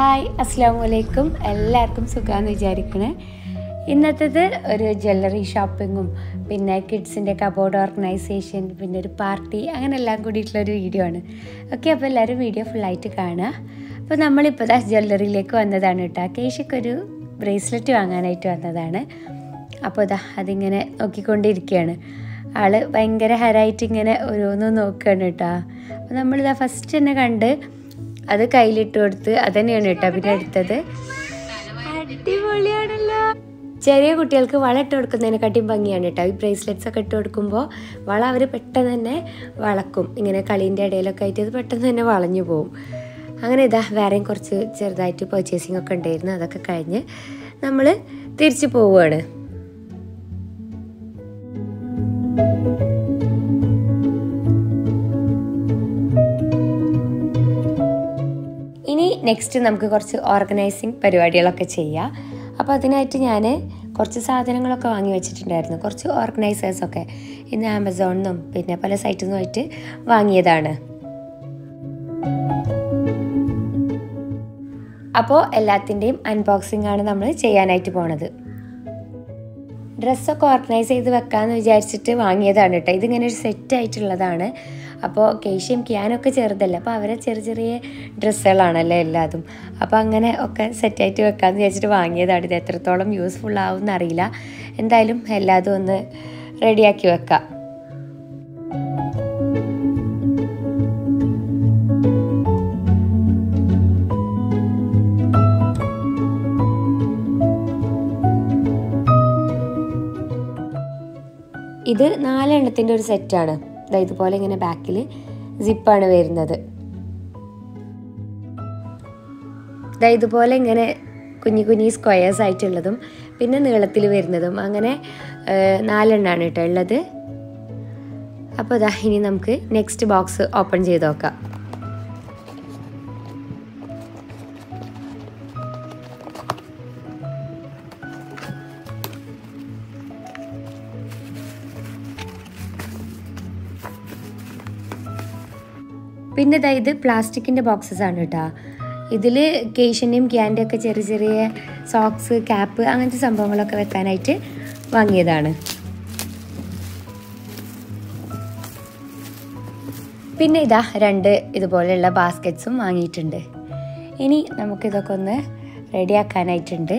hi അസ്സാം വലൈക്കും എല്ലാവർക്കും സുഖമാണെന്ന് വിചാരിക്കണേ ഇന്നത്തേത് ഒരു ജ്വല്ലറി ഷോപ്പിങ്ങും പിന്നെ കിഡ്സിൻ്റെ കബോർഡ് ഓർഗനൈസേഷൻ പിന്നെ ഒരു പാർട്ടി അങ്ങനെ എല്ലാം കൂടിയിട്ടുള്ളൊരു വീഡിയോ ആണ് ഓക്കെ അപ്പോൾ എല്ലാവരും വീഡിയോ ഫുള്ളായിട്ട് കാണുക അപ്പോൾ നമ്മളിപ്പോൾ ദാ ജ്വല്ലറിയിലേക്ക് വന്നതാണ് കേട്ടോ കേശക്കൊരു ബ്രേസ്ലെറ്റ് വാങ്ങാനായിട്ട് വന്നതാണ് അപ്പോൾ ഇതാ അതിങ്ങനെ നോക്കിക്കൊണ്ടിരിക്കുകയാണ് ആള് ഭയങ്കര ഹരായിട്ട് ഇങ്ങനെ ഓരോന്നും നോക്കുകയാണ് കേട്ടോ അപ്പോൾ നമ്മളിതാ ഫസ്റ്റ് തന്നെ കണ്ട് അത് കയ്യിലിട്ട് കൊടുത്ത് അതന്നെയാണ് കേട്ടോ പിന്നെ എടുത്തത് അടിപൊളിയാണല്ലോ ചെറിയ കുട്ടികൾക്ക് വള ഇട്ട് കൊടുക്കുന്നതിനെക്കാട്ടിയും ഭംഗിയാണ് കേട്ടോ ഈ ബ്രേസ്ലെറ്റ്സ് ഒക്കെ ഇട്ട് കൊടുക്കുമ്പോൾ വള അവർ പെട്ടെന്ന് തന്നെ വളക്കും ഇങ്ങനെ കളീൻ്റെ ഇടയിലൊക്കെ ആയിട്ട് ഇത് പെട്ടെന്ന് തന്നെ വളഞ്ഞു പോകും അങ്ങനെ ഇതാ വേറെയും കുറച്ച് ചെറുതായിട്ട് പർച്ചേസിങ് ഒക്കെ ഉണ്ടായിരുന്നു അതൊക്കെ കഴിഞ്ഞ് നമ്മൾ തിരിച്ചു പോവുകയാണ് ഇനി നെക്സ്റ്റ് നമുക്ക് കുറച്ച് ഓർഗനൈസിങ് പരിപാടികളൊക്കെ ചെയ്യാം അപ്പോൾ അതിനായിട്ട് ഞാൻ കുറച്ച് സാധനങ്ങളൊക്കെ വാങ്ങി വെച്ചിട്ടുണ്ടായിരുന്നു കുറച്ച് ഓർഗനൈസേഴ്സൊക്കെ ഇന്ന് ആമസോണിൽ നിന്നും പിന്നെ പല സൈറ്റിൽ നിന്നുമായിട്ട് വാങ്ങിയതാണ് അപ്പോൾ എല്ലാത്തിൻ്റെയും അൺബോക്സിംഗ് ആണ് നമ്മൾ ചെയ്യാനായിട്ട് പോണത് ഡ്രസ്സൊക്കെ ഓർഗനൈസ് ചെയ്ത് വെക്കാമെന്ന് വിചാരിച്ചിട്ട് വാങ്ങിയതാണ് കേട്ടോ ഇതിങ്ങനെ ഒരു സെറ്റ് ആയിട്ടുള്ളതാണ് അപ്പോൾ കേശയും ക്യാനൊക്കെ ചെറുതല്ല അപ്പോൾ അവരെ ചെറിയ ചെറിയ ഡ്രസ്സുകളാണല്ലോ എല്ലാതും അപ്പോൾ അങ്ങനെ ഒക്കെ സെറ്റായിട്ട് വെക്കാമെന്ന് വിചാരിച്ചിട്ട് വാങ്ങിയതാണ് ഇത് എത്രത്തോളം യൂസ്ഫുൾ ആവും എന്നറിയില്ല എന്തായാലും എല്ലാതും ഒന്ന് റെഡിയാക്കി വെക്കാം ഇത് നാലെണ്ണത്തിൻ്റെ ഒരു സെറ്റാണ് ഇതുപോലെ ഇങ്ങനെ ബാക്കിൽ സിപ്പാണ് വരുന്നത് ഇതുപോലെ ഇങ്ങനെ കുഞ്ഞു കുഞ്ഞി സ്ക്വയേഴ്സ് ആയിട്ടുള്ളതും പിന്നെ നീളത്തിൽ വരുന്നതും അങ്ങനെ നാലെണ്ണമാണ് കേട്ടോ ഉള്ളത് അപ്പോൾ ഇതാ ഇനി നമുക്ക് നെക്സ്റ്റ് ബോക്സ് ഓപ്പൺ ചെയ്ത് നോക്കാം പിന്നെ ഇതാ ഇത് പ്ലാസ്റ്റിക്കിൻ്റെ ബോക്സസ് ആണ് കേട്ടോ ഇതിൽ കേഷ്യൻ്റെയും ക്യാൻ്റെ ഒക്കെ ചെറിയ ചെറിയ സോക്സ് ക്യാപ്പ് അങ്ങനത്തെ സംഭവങ്ങളൊക്കെ വെക്കാനായിട്ട് വാങ്ങിയതാണ് പിന്നെ ഇതാ രണ്ട് ഇതുപോലെയുള്ള ബാസ്ക്കറ്റ്സും വാങ്ങിയിട്ടുണ്ട് ഇനി നമുക്കിതൊക്കെ ഒന്ന് റെഡിയാക്കാനായിട്ടുണ്ട്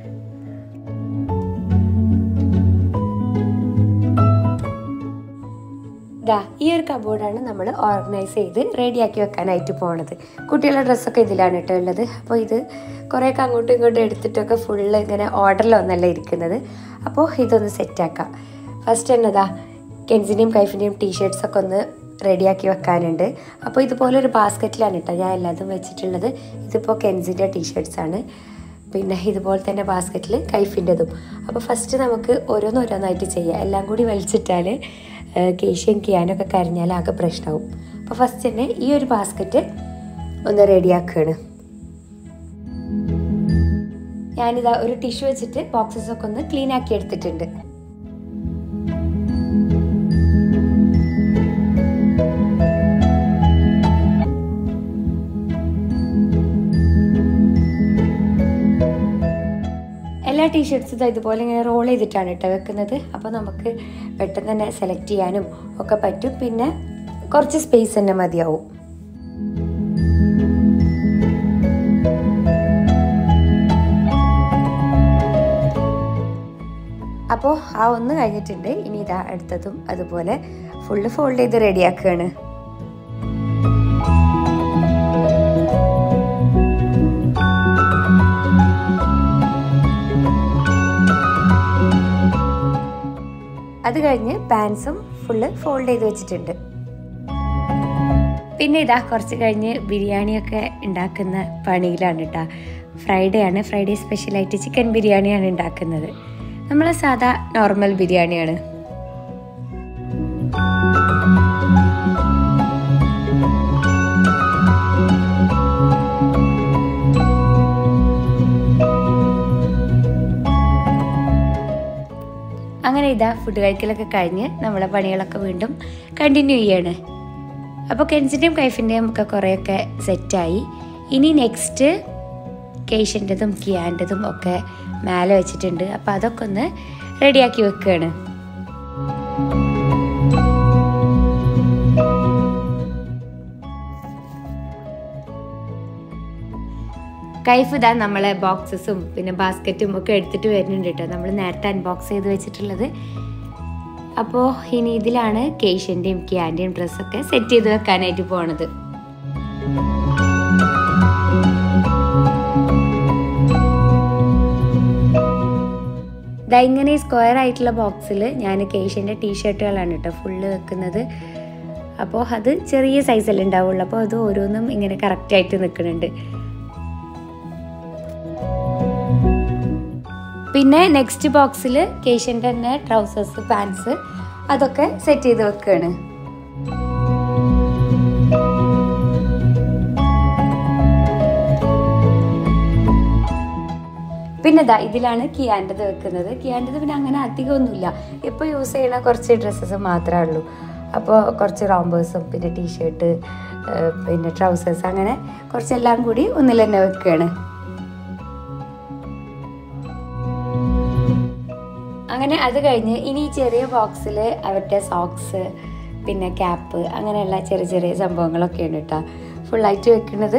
ദാ ഈ ഒരു കബോർഡാണ് നമ്മൾ ഓർഗനൈസ് ചെയ്ത് റെഡിയാക്കി വെക്കാനായിട്ട് പോണത് കുട്ടികളുടെ ഡ്രസ്സൊക്കെ ഇതിലാണ് കേട്ടോ ഉള്ളത് അപ്പോൾ ഇത് കുറേയൊക്കെ അങ്ങോട്ടും ഇങ്ങോട്ടും എടുത്തിട്ടൊക്കെ ഫുള്ള് ഇങ്ങനെ ഓർഡറിലൊന്നല്ല ഇരിക്കുന്നത് അപ്പോൾ ഇതൊന്ന് സെറ്റാക്കാം ഫസ്റ്റ് എന്നതാ കെൻസിൻ്റെയും കൈഫിൻ്റെയും ടീഷർട്ട്സൊക്കെ ഒന്ന് റെഡിയാക്കി വെക്കാനുണ്ട് അപ്പോൾ ഇതുപോലെ ഒരു ബാസ്ക്കറ്റിലാണ് കേട്ടോ ഞാൻ എല്ലാതും വെച്ചിട്ടുള്ളത് ഇതിപ്പോൾ കെൻസിൻ്റെ ടീഷർട്ട്സാണ് പിന്നെ ഇതുപോലെ തന്നെ ബാസ്ക്കറ്റിൽ കൈഫിൻ്റെതും അപ്പോൾ ഫസ്റ്റ് നമുക്ക് ഓരോന്നോരോന്നായിട്ട് ചെയ്യാം എല്ലാം കൂടി വലിച്ചിട്ടാൽ കേശയും കിയാനൊക്കെ കരഞ്ഞാൽ ആകെ പ്രശ്നമാവും അപ്പോൾ ഫസ്റ്റ് തന്നെ ഈ ഒരു ബാസ്ക്കറ്റ് ഒന്ന് റെഡിയാക്കുകയാണ് ഞാനിതാ ഒരു ടിഷ്യൂ വെച്ചിട്ട് ബോക്സസ് ഒക്കെ ഒന്ന് ക്ലീൻ ആക്കി എടുത്തിട്ടുണ്ട് എല്ലാ ടീഷർട്ട്സും ഇതുപോലെ ഇങ്ങനെ റോൾ ചെയ്തിട്ടാണ് കേട്ടോ വെക്കുന്നത് അപ്പോൾ നമുക്ക് പെട്ടെന്ന് തന്നെ സെലക്ട് ചെയ്യാനും ഒക്കെ പറ്റും പിന്നെ കുറച്ച് സ്പേസ് തന്നെ മതിയാവും അപ്പോൾ ആ ഒന്ന് കഴിഞ്ഞിട്ടുണ്ട് ഇനി ഇതാ അടുത്തതും അതുപോലെ ഫുള്ള് ഫോൾഡ് ചെയ്ത് റെഡിയാക്കുകയാണ് അത് കഴിഞ്ഞ് പാൻസും ഫുള്ള് ഫോൾഡ് ചെയ്ത് വെച്ചിട്ടുണ്ട് പിന്നെ ഇതാ കുറച്ച് കഴിഞ്ഞ് ബിരിയാണിയൊക്കെ ഉണ്ടാക്കുന്ന പണിയിലാണ് കേട്ടോ ഫ്രൈഡേ ആണ് ഫ്രൈഡേ സ്പെഷ്യലായിട്ട് ചിക്കൻ ബിരിയാണിയാണ് ഉണ്ടാക്കുന്നത് നമ്മളെ സാധാ നോർമൽ ബിരിയാണിയാണ് അങ്ങനെ ഇതാ ഫുഡ് കഴിക്കലൊക്കെ കഴിഞ്ഞ് നമ്മളെ പണികളൊക്കെ വീണ്ടും കണ്ടിന്യൂ ചെയ്യാണ് അപ്പോൾ കെൻസിൻ്റെയും കൈഫിൻ്റെയും ഒക്കെ കുറേയൊക്കെ സെറ്റായി ഇനി നെക്സ്റ്റ് കേഷ്യൻ്റെതും കിയാൻ്റെതും ഒക്കെ മേലെ വെച്ചിട്ടുണ്ട് അപ്പോൾ അതൊക്കെ ഒന്ന് റെഡിയാക്കി വെക്കുകയാണ് കൈഫ് ഇതാ നമ്മളെ ബോക്സസും പിന്നെ ബാസ്ക്കറ്റും ഒക്കെ എടുത്തിട്ട് വരുന്നുണ്ട് കേട്ടോ നമ്മൾ നേരത്തെ അൺബോക്സ് ചെയ്ത് വെച്ചിട്ടുള്ളത് അപ്പോൾ ഇനി ഇതിലാണ് കേഷ്യൻ്റെയും കിയാൻ്റെയും ഡ്രസ്സൊക്കെ സെറ്റ് ചെയ്ത് വെക്കാനായിട്ട് പോണത് ദാ ഇങ്ങനെ സ്ക്വയർ ആയിട്ടുള്ള ബോക്സിൽ ഞാൻ കേഷ്യൻ്റെ ടീഷർട്ടുകളാണ് കേട്ടോ ഫുള്ള് വെക്കുന്നത് അപ്പോൾ അത് ചെറിയ സൈസല്ലേ ഉണ്ടാവുള്ളൂ അപ്പോൾ അത് ഓരോന്നും ഇങ്ങനെ കറക്റ്റായിട്ട് നിൽക്കുന്നുണ്ട് പിന്നെ നെക്സ്റ്റ് ബോക്സിൽ കേഷ്യൻ്റെ തന്നെ ട്രൗസേഴ്സ് പാൻസ് അതൊക്കെ സെറ്റ് ചെയ്ത് വെക്കുകയാണ് പിന്നെ ഇതാ ഇതിലാണ് കിയാൻ്റെത് വെക്കുന്നത് കിയാൻ്റെത് പിന്നെ അങ്ങനെ അധികമൊന്നുമില്ല ഇപ്പോൾ യൂസ് ചെയ്യുന്ന കുറച്ച് ഡ്രസ്സസ് മാത്രമേ ഉള്ളൂ അപ്പോൾ കുറച്ച് റോംബേഴ്സും പിന്നെ ടീഷർട്ട് പിന്നെ ട്രൗസേഴ്സ് അങ്ങനെ കുറച്ചെല്ലാം കൂടി ഒന്നിൽ തന്നെ വെക്കുകയാണ് അങ്ങനെ അത് കഴിഞ്ഞ് ഇനി ഈ ചെറിയ ബോക്സിൽ അവരുടെ സോക്സ് പിന്നെ ക്യാപ്പ് അങ്ങനെയുള്ള ചെറിയ ചെറിയ സംഭവങ്ങളൊക്കെയാണ് കേട്ടോ ഫുള്ളായിട്ട് വെക്കുന്നത്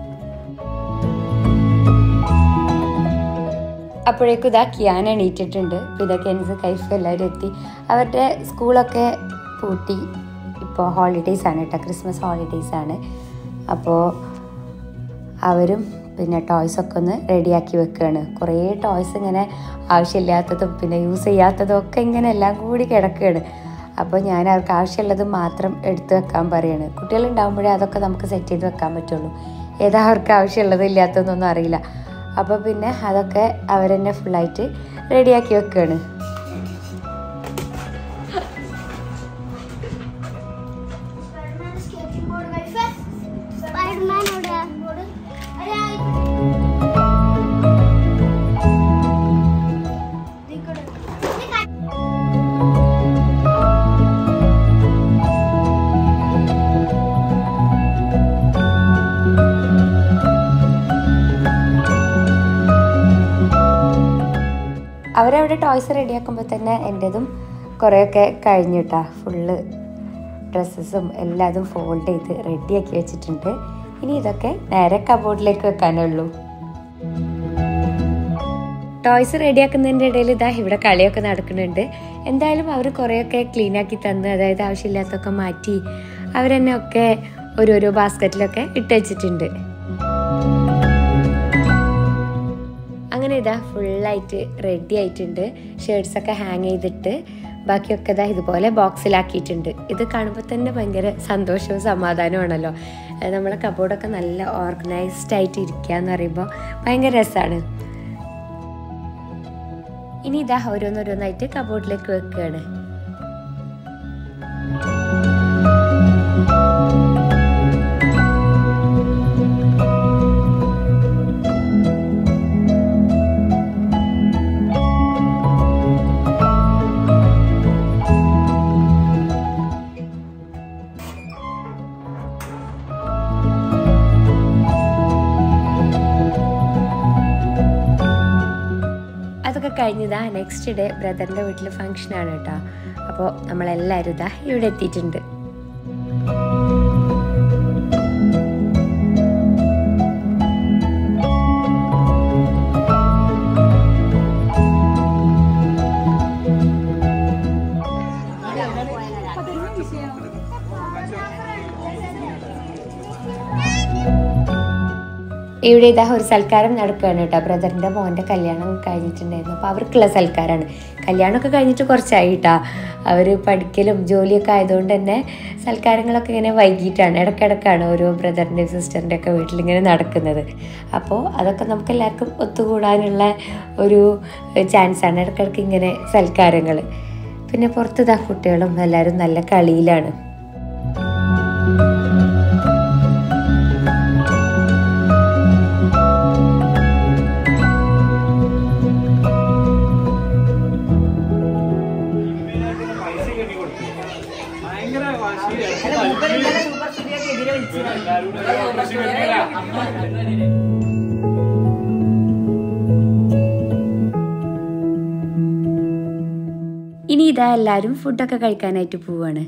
അപ്പോഴേക്കും ഇതാ കിയാൻ എണീറ്റിട്ടുണ്ട് പിന്നെ കെൻസ് കൈഫ് എല്ലാവരും എത്തി അവരുടെ സ്കൂളൊക്കെ പൂട്ടി ഇപ്പോൾ ഹോളിഡേയ്സ് ആണ് കേട്ടോ ക്രിസ്മസ് ഹോളിഡേയ്സ് ആണ് അപ്പോൾ അവരും പിന്നെ ടോയ്സ് ഒക്കെ ഒന്ന് റെഡിയാക്കി വെക്കുകയാണ് കുറേ ടോയ്സ് ഇങ്ങനെ ആവശ്യമില്ലാത്തതും പിന്നെ യൂസ് ചെയ്യാത്തതും ഒക്കെ ഇങ്ങനെ എല്ലാം കൂടി കിടക്കുകയാണ് അപ്പോൾ ഞാൻ അവർക്ക് ആവശ്യമുള്ളത് മാത്രം എടുത്തു വെക്കാൻ പറയാണ് കുട്ടികളുണ്ടാകുമ്പോഴേ അതൊക്കെ നമുക്ക് സെറ്റ് ചെയ്ത് വെക്കാൻ പറ്റുള്ളൂ ഏതാ അവർക്ക് ആവശ്യമുള്ളത് ഇല്ലാത്തതെന്നൊന്നും അറിയില്ല അപ്പോൾ പിന്നെ അതൊക്കെ അവരെന്നെ ഫുള്ളായിട്ട് റെഡിയാക്കി വെക്കുകയാണ് സ്പൈഡർമാൻ എവിടെ ഒരാൾ അവരവിടെ ടോയ്സ് റെഡിയാക്കുമ്പോൾ തന്നെ എൻ്റെതും കുറേയൊക്കെ കഴിഞ്ഞിട്ടാ ഫുള്ള് ഡ്രസ്സസും എല്ലാതും ഫോൾഡ് ചെയ്ത് റെഡിയാക്കി വെച്ചിട്ടുണ്ട് ഇനി ഇതൊക്കെ നേരെ കബോർഡിലേക്ക് വെക്കാനേ ഉള്ളൂ ടോയ്സ് റെഡിയാക്കുന്നതിൻ്റെ ഇടയിൽ ഇതാ ഇവിടെ കളിയൊക്കെ നടക്കുന്നുണ്ട് എന്തായാലും അവർ കുറേയൊക്കെ ക്ലീൻ ആക്കി തന്ന് അതായത് ആവശ്യമില്ലാത്തൊക്കെ മാറ്റി അവരെന്നെ ഒക്കെ ഓരോരോ ബാസ്ക്കറ്റിലൊക്കെ ഇട്ട് വെച്ചിട്ടുണ്ട് അങ്ങനെ ഇതാ ഫുള്ളായിട്ട് റെഡി ആയിട്ടുണ്ട് ഷർട്ട്സ് ഒക്കെ ഹാങ് ചെയ്തിട്ട് ബാക്കിയൊക്കെ ഇതാ ഇതുപോലെ ബോക്സിലാക്കിയിട്ടുണ്ട് ഇത് കാണുമ്പോൾ തന്നെ ഭയങ്കര സന്തോഷവും സമാധാനമാണല്ലോ അത് നമ്മളെ കബോർഡൊക്കെ നല്ല ഓർഗനൈസ്ഡ് ആയിട്ട് ഇരിക്കുക എന്ന് പറയുമ്പോൾ ഭയങ്കര രസമാണ് ഇനി ഇതാ ഓരോന്നോരോന്നായിട്ട് കബോർഡിലേക്ക് വെക്കുകയാണ് അതൊക്കെ കഴിഞ്ഞതാ നെക്സ്റ്റ് ഡേ ബ്രദറിൻ്റെ വീട്ടിൽ ഫങ്ഷനാണ് കേട്ടോ അപ്പോൾ നമ്മളെല്ലാവരും ഇതാ ഇവിടെ എത്തിയിട്ടുണ്ട് ഇവിടെ ഇതാ ഒരു സൽക്കാരം നടക്കുകയാണ് കേട്ടോ ബ്രദറിൻ്റെ മോൻ്റെ കല്യാണം കഴിഞ്ഞിട്ടുണ്ടായിരുന്നു അപ്പോൾ അവർക്കുള്ള സൽക്കാരമാണ് കല്യാണമൊക്കെ കഴിഞ്ഞിട്ട് കുറച്ചായി കേട്ടോ അവർ പഠിക്കലും ജോലിയൊക്കെ ആയതുകൊണ്ട് തന്നെ സൽക്കാരങ്ങളൊക്കെ ഇങ്ങനെ വൈകിട്ടാണ് ഇടയ്ക്കിടയ്ക്കാണ് ഓരോ ബ്രദറിൻ്റെയും സിസ്റ്ററിൻ്റെ ഒക്കെ വീട്ടിലിങ്ങനെ നടക്കുന്നത് അപ്പോൾ അതൊക്കെ നമുക്ക് എല്ലാവർക്കും ഒത്തുകൂടാനുള്ള ഒരു ചാൻസാണ് ഇടയ്ക്കിടയ്ക്ക് ഇങ്ങനെ സൽക്കാരങ്ങൾ പിന്നെ പുറത്തുതാ കുട്ടികളും എല്ലാവരും നല്ല കളിയിലാണ് ഇതാ എല്ലാവരും ഫുഡൊക്കെ കഴിക്കാനായിട്ട് പോവാണ്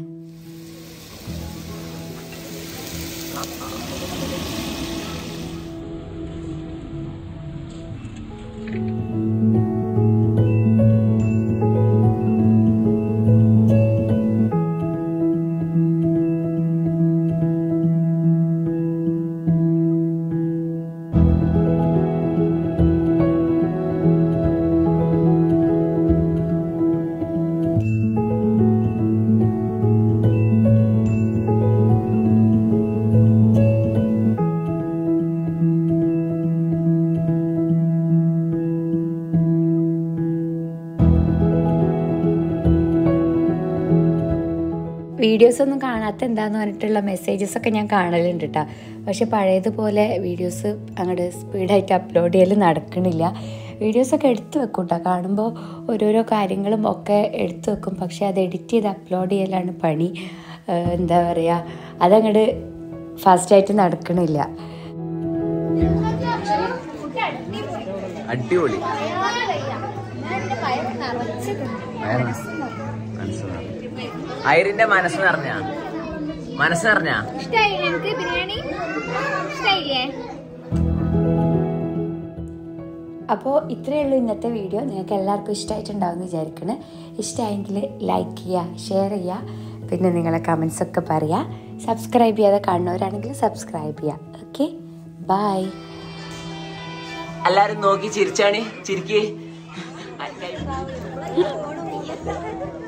വീഡിയോസ് ഒന്നും കാണാത്ത എന്താന്ന് പറഞ്ഞിട്ടുള്ള മെസ്സേജസ് ഒക്കെ ഞാൻ കാണലുണ്ട് കേട്ടോ പക്ഷെ പഴയതുപോലെ വീഡിയോസ് അങ്ങോട്ട് സ്പീഡായിട്ട് അപ്ലോഡ് ചെയ്യൽ നടക്കണില്ല വീഡിയോസൊക്കെ എടുത്തു വെക്കും കേട്ടോ കാണുമ്പോൾ ഓരോരോ കാര്യങ്ങളും ഒക്കെ എടുത്തു വെക്കും പക്ഷെ അത് എഡിറ്റ് ചെയ്ത് അപ്ലോഡ് ചെയ്യലാണ് പണി ഏഹ് എന്താ പറയുക അതങ്ങോട്ട് ഫാസ്റ്റായിട്ട് നടക്കണില്ല അടിപൊളി ഐറിന്റെ മനസ്സ് നിറഞ്ഞ മനസ്സ് നിറഞ്ഞ ഇഷ്ടായില്ലേ എനിക്ക് ബിരിയാണി ഇഷ്ടായില്ലേ അപ്പോൾ ഇത്രയേ ഉള്ളൂ ഇന്നത്തെ വീഡിയോ നിങ്ങൾക്ക് എല്ലാവർക്കും ഇഷ്ടമായിട്ടുണ്ടാവും എന്ന് വിചാരിക്കണേ ഇഷ്ടമായെങ്കിൽ ലൈക്ക് ചെയ്യുക ഷെയർ ചെയ്യുക പിന്നെ നിങ്ങളെ കമൻസ് ഒക്കെ പറയുക സബ്സ്ക്രൈബ് ചെയ്യാതെ കാണുന്നവരാണെങ്കിൽ സബ്സ്ക്രൈബ് ചെയ്യുക ഓക്കെ ബൈ എല്ലാരും നോക്കി ചിരിച്ചാണ് ചിരിക്കേ